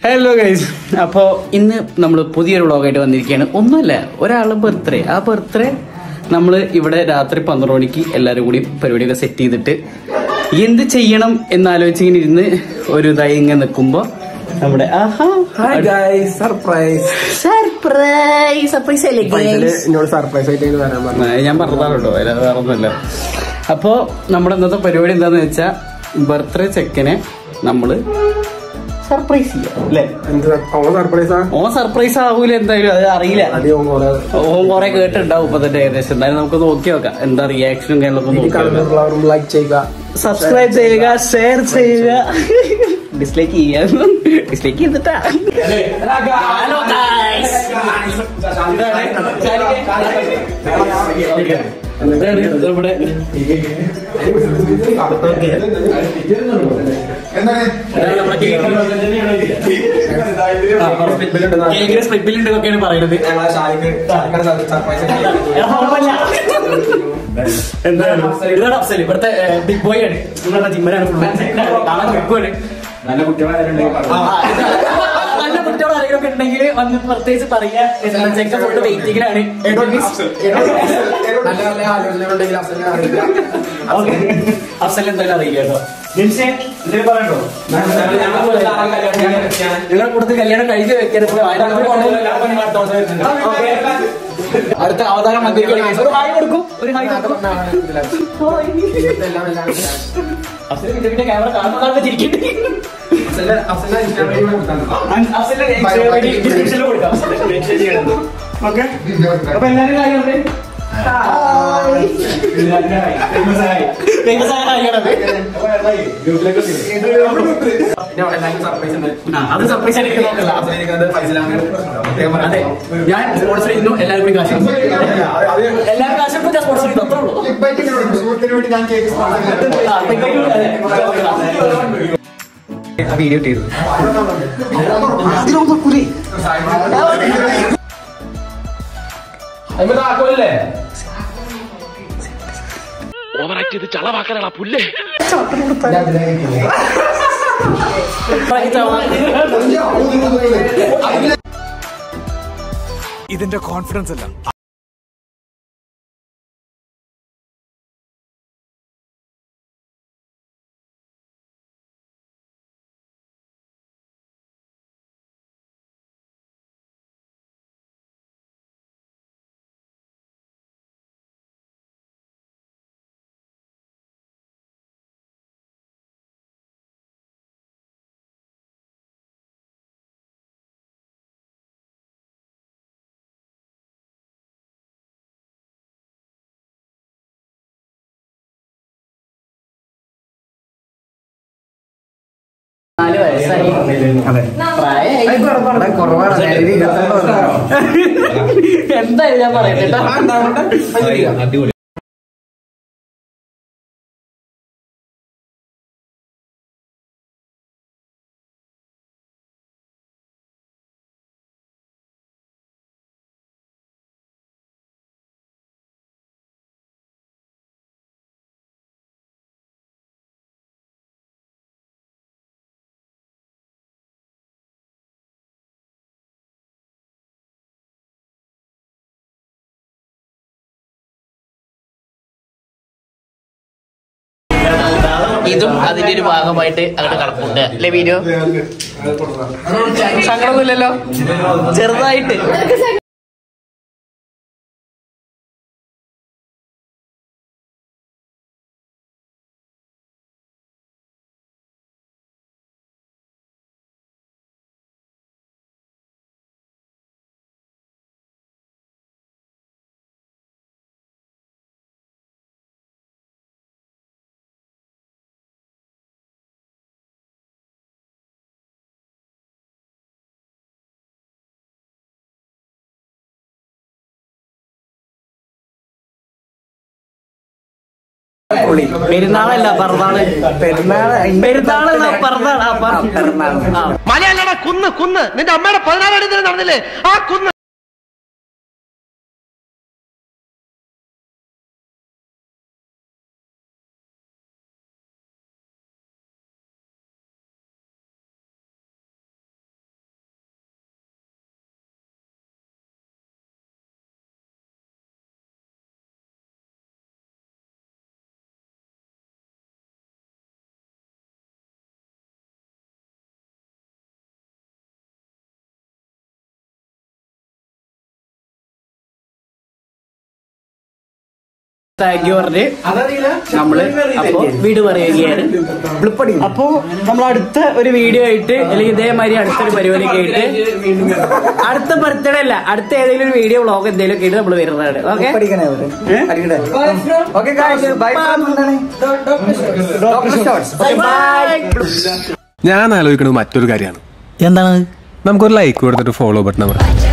Hello guys അപ്പോൾ ഇന്ന് നമ്മൾ പുതിയൊരു വ്ളോഗായിട്ട് വന്നിരിക്കുകയാണ് ഒന്നുമല്ല ഒരാളുടെ ബർത്ത്ഡേ ആ ബർത്ത്ഡേ നമ്മൾ ഇവിടെ രാത്രി പന്ത്രണ്ട് മണിക്ക് എല്ലാവരും കൂടി പരിപാടിയൊക്കെ സെറ്റ് ചെയ്തിട്ട് എന്ത് ചെയ്യണം എന്നാലോചിച്ച് ഇങ്ങനെ ഇരുന്ന് ഒരു ഇതായി ഇങ്ങനെ നിൽക്കുമ്പോൾ നമ്മുടെ ആഹാ hi guys surprise surprise surprise അല്ലേ ഫൈനല് എന്നോട് സർപ്രൈസ് ആയിട്ട് ഇങ്ങനെ വരാൻ പറഞ്ഞു ആ, ഞാൻ പറഞ്ഞതാണ് കേട്ടോ അല്ലാതെ വേറെ ഒന്നുമല്ല അപ്പോ നമ്മുടെ ഇന്നത്തെ പരിപാടി എന്താന്ന് വെച്ചാ ബർത്ത്ഡേ ചെക്കനെ നമ്മള് സർപ്രൈസ് ചെയ്യാം അല്ലേ എന്ത് ഓൺ സർപ്രൈസാ ഓൻ സർപ്രൈസ് ആവൂല എന്തായാലും അത് അറിയില്ല അടി ഓൺ കുറെ ഓൻ കുറെ കേട്ടിട്ടുണ്ടാവും ഇപ്പൊ തന്നെ ഏകദേശം എന്തായാലും നമുക്ക് നോക്കി നോക്കാം എന്താ റിയാക്ഷനും കാര്യങ്ങളൊക്കെ ഈ നോക്കി നോക്കാം കാണുന്നവരും ലൈക്ക് ചെയ്യുക സബ്സ്ക്രൈബ് ചെയ്യുക ഷെയർ ചെയ്യുക ഡിസ്ലൈക്ക് ചെയ്യുക ഡിസ്ലൈക്ക് ചെയ്തിട്ടാ ഹലോ ഗൈസ് നമ്മുടെ കേക്കിന് സ്പ്ലിറ്റ് ബില്ല് ഉണ്ടെന്നൊക്കെയാണ് പറയുന്നത് എന്താണ് ഇതാണ് അഫ്സൽ ഇവിടുത്തെ ബിഗ് ബോയ് ആണ് നിങ്ങളുടെ ജിമ്മനാണ് ഫുൾ കാണാൻ വെക്കുവാണ് നല്ല കുട്ടികളായിട്ടുണ്ടെങ്കിൽ നല്ല കുട്ടികൾ ആരെങ്കിലും ഉണ്ടെങ്കിൽ വന്ന് പ്രത്യേകിച്ച് പറയാ ചെക്കൻ ഫുഡ് വെയിറ്റിംഗിലാണ് നല്ല നല്ല ആലോചനകളുണ്ടെങ്കിൽ അവസരം അറിയില്ല അഫ്സൽ എന്തായാലും അറിയില്ല കേട്ടോ ജിൻഷേ, എന്തേലും പറയണ്ടോ നിങ്ങളുടെ കൂടുതൽ കല്യാണം കഴിഞ്ഞ് വെക്കരുത് അടുത്ത അവതാരം മന്ത്രിക്ക് ഒരു ഹായ് കൊടുക്കും ഒരു ഹായ് കൊടുക്കും എല്ലാം എല്ലാം അഫ്സൽ പിന്നെ പിന്നെ ക്യാമറ കാണുമ്പോൾ കാണുമ്പോൾ ചിരിക്കട്ടെ അഫ്സലിന്റെ Instagram ID description ല് കൊടുക്കാം. അഫ്സലിന്റെ mention ചെയ്യണം. Okay? അപ്പൊ എല്ലാവരും ഹായ് പറഞ്ഞേ. Famous ആയ ഹായ് ആണത്. ആ, അത് സർപ്രൈസ് ആയിട്ട് നോക്കല്ല അതെ ഞാൻ സ്പോൺസർ ചെയ്യുന്നു എല്ലാവരും കൂടി കാശ് കൊടുക്കും. എല്ലാവരും കാശ് കൊടുക്കും, ഞാൻ സ്പോൺസർ ചെയ്യുന്നു അത്രേ ഉള്ളൂ ആ, അതെ. വീഡിയോ ചെയ്തു ഇതിന്റെ കോൺഫിഡൻസ് അല്ല നാല് വയസ്സായി പ്രായമായി എന്തായാലും ഞാൻ പറയട്ടെ കേട്ടോ. ഇതും അതിന്റെ ഒരു ഭാഗമായിട്ട് അങ്ങോട്ട് കടപ്പുണ്ട് അല്ലേ വീഡിയോ സങ്കടമൊന്നുമില്ലല്ലോ ചെറുതായിട്ട് പെരുന്നാളല്ല പറന്നാള് പെരുന്നാള് പെരുന്നാളല്ല പറന്നാൾ ആ പെരുന്നാൾ ആ മലയല്ലട കുന്ന് കുന്ന് നിന്റെ അമ്മയുടെ പതിനാലാം തീയതി നടന്നില്ലേ ആ കുന്ന് താങ്ക് യു പറഞ്ഞ് നമ്മള് അപ്പൊ വീട് പറയുകയാണ് അപ്പോ നമ്മൾ അടുത്ത ഒരു വീഡിയോ ആയിട്ട് അല്ലെങ്കിൽ ഇതേമാതിരി അടുത്തൊരു പരിപാടിയൊക്കെ ആയിട്ട് അടുത്ത ബർത്ത്ഡേ അല്ല അടുത്ത ഏതെങ്കിലും ഒരു വീഡിയോ വ്ളോഗ് എന്തെങ്കിലും ഒക്കെ ആയിട്ട് നമ്മൾ വരുന്നതാണ് ഓക്കെ ഞാൻ ആലോചിക്കുന്നത് മറ്റൊരു കാര്യമാണ് എന്താണ് നമുക്കൊരു ലൈക്ക് കൊടുത്തിട്ട് ഫോളോ ബട്ടൺ അമർത്താം